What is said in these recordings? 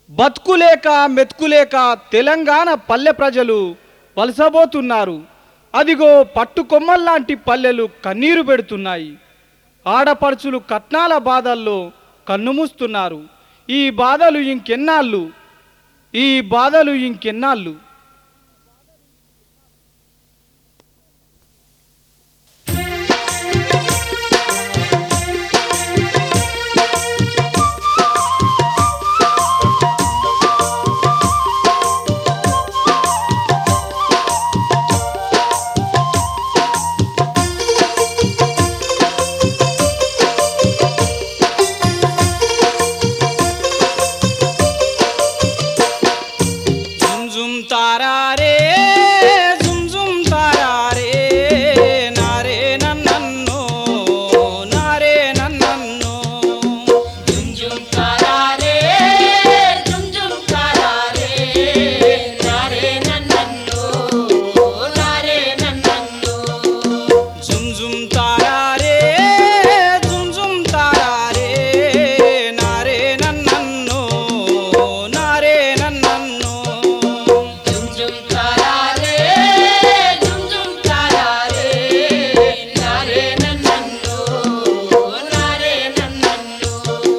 బతుకులేక మెతుకులేక తెలంగాణ పల్లె ప్రజలు వలసబోతున్నారు అదిగో పట్టుకొమ్మల్లాంటి పల్లెలు కన్నీరు పెడుతున్నాయి ఆడపడుచులు కట్నాల బాధల్లో కన్నుమూస్తున్నారు ఈ బాధలు ఇంకెన్నాళ్ళు ఈ బాధలు ఇంకెన్నాళ్ళు జుమ్ జుమ్ తారారే జుమ్ జుమ్ తారారే నారే నన్నన్నో నారే నన్నన్నో జుమ్ జుమ్ తారారే జుమ్ జుమ్ తారారే నారే నన్నన్నో నారే నన్నన్నో జుమ్ జుమ్ తారారే జుమ్ జుమ్ తారారే నారే నన్నన్నో నారే నన్నన్నో జుమ్ జుమ్ తారారే జుమ్ జుమ్ తారారే నారే నన్నన్నో నారే నన్నన్నో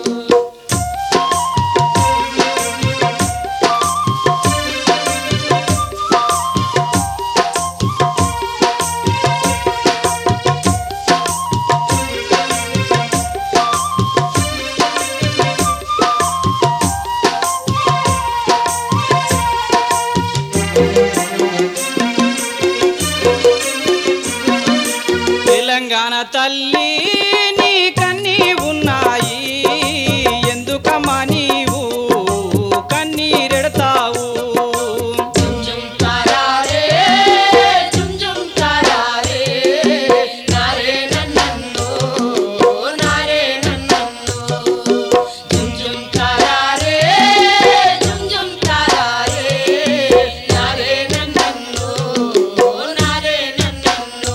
తెలంగాణ తల్లి నీ కన్నీ ఉన్నాయి ఎందుకమ్మా నీవు కన్నీరెడతావు జుమ్ జుమ్ తారారే జుమ్ జుమ్ తారారే నారే నన్నన్నో నారే నన్నన్నో జుమ్ జుమ్ తారారే జుమ్ జుమ్ తారారే నారే నన్నన్నో నారే నన్నన్నో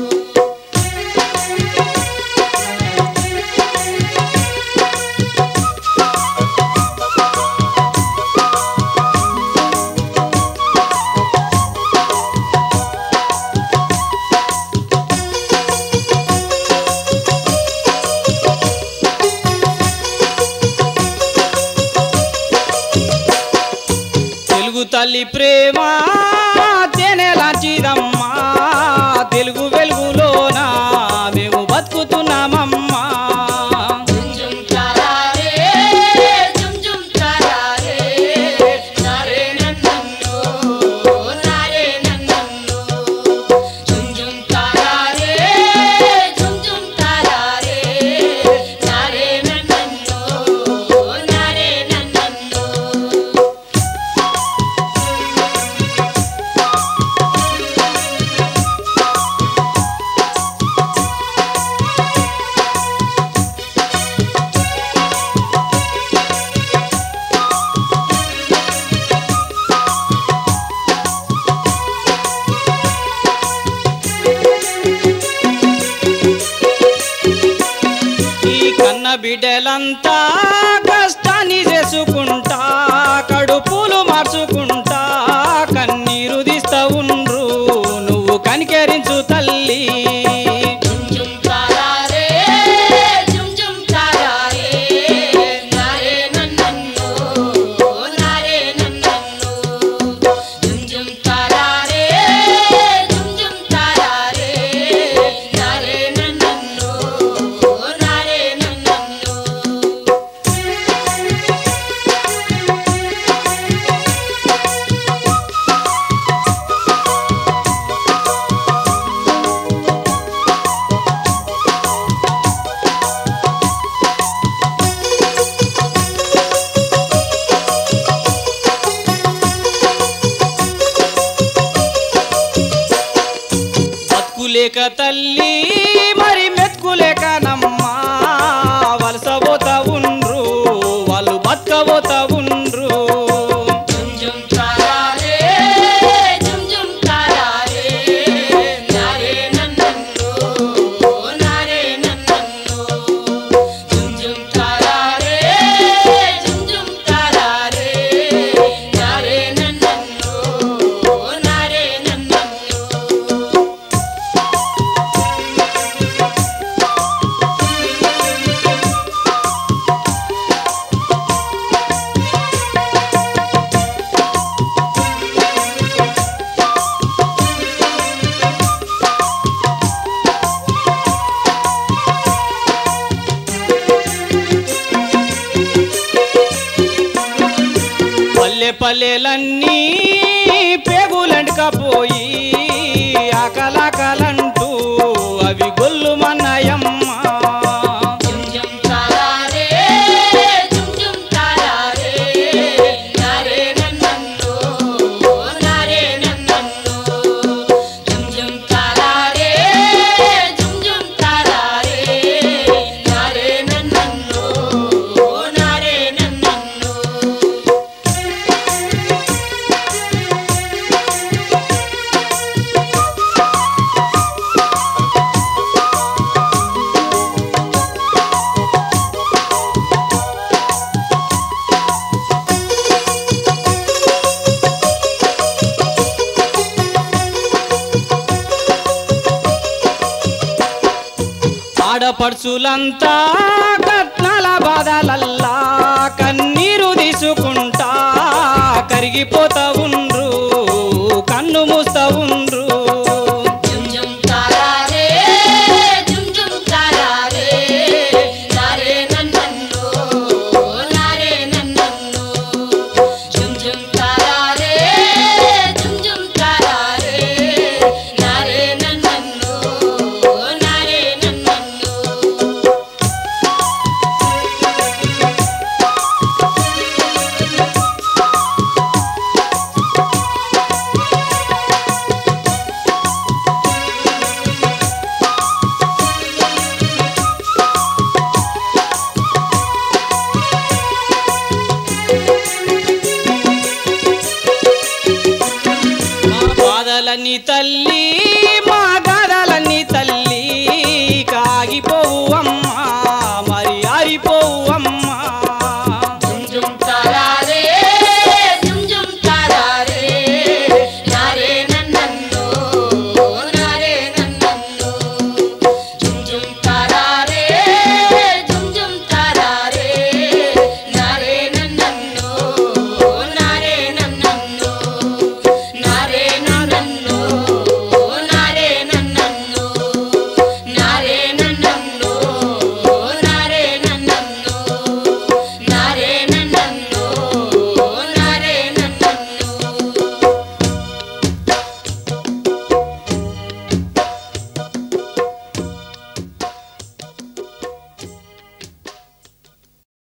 తెలుగు తల్లి ప్రేమ తేనెలాంటిదమ్మా తెలుగు వెలుగులోన మేము బతుకుతున్నామమ్మా జుమ్ జుమ్ తారారే జుమ్ జుమ్ తారారే నారే నన్నన్నో నారే నన్నన్నో జుమ్ జుమ్ తారారే జుమ్ జుమ్ తారారే నారే నన్నన్నో నారే నన్నన్నో ఈ కన్న బిడ్డలంతా కష్టాన్ని చేసుకుంటా కడుపులు మార్చుకుంటా కన్నీరు తీస్తా ఉండ్రు నువ్వు కనికరించు తల్లి జుమ్ జుమ్ తారారే జుమ్ జుమ్ తారారే నారే నన్నన్నో నారే నన్నన్నో జుమ్ జుమ్ తారారే జుమ్ జుమ్ తారారే నారే నన్నన్నో నారే నన్నన్నో బతుకులేక తల్లి మరి మెతుకులేక నమ్మా వలసపోతా ఉండ్రు వాళ్ళు బతకబోతా ఉండ్రు జుమ్ జుమ్ తారారే జుమ్ జుమ్ తారారే నారే నన్నన్నో నారే నన్నన్నో జుమ్ జుమ్ తారారే జుమ్ జుమ్ తారారే పల్లె పల్లెలన్నీ పేగులంటకపోయి ఆకలాకలంటూ అవి గొల్లుమన్నాయమ్మ జుమ్ జుమ్ తారారే జుమ్ జుమ్ తారారే నారే నన్నన్ను నారే నన్నన్ను జుమ్ జుమ్ తారారే జుమ్ జుమ్ తారారే నారే నన్నన్ను నారే నన్నన్ను ఆడపడుచులంతా కట్నాల బాధలల్లా కన్నీరు తీసుకుంటా కరిగిపోతా ఉండ్రు కన్ను మూస్తా ఉండ్రు జుమ్ జుమ్ తారారే జుమ్ జుమ్ తారారే నారే నన్నన్ను నారే నన్నన్ను జుమ్ జుమ్ తారారే జుమ్ జుమ్ తారారే నారే నన్నన్ను నారే నన్నన్ను మా బాధలన్నీ తల్లి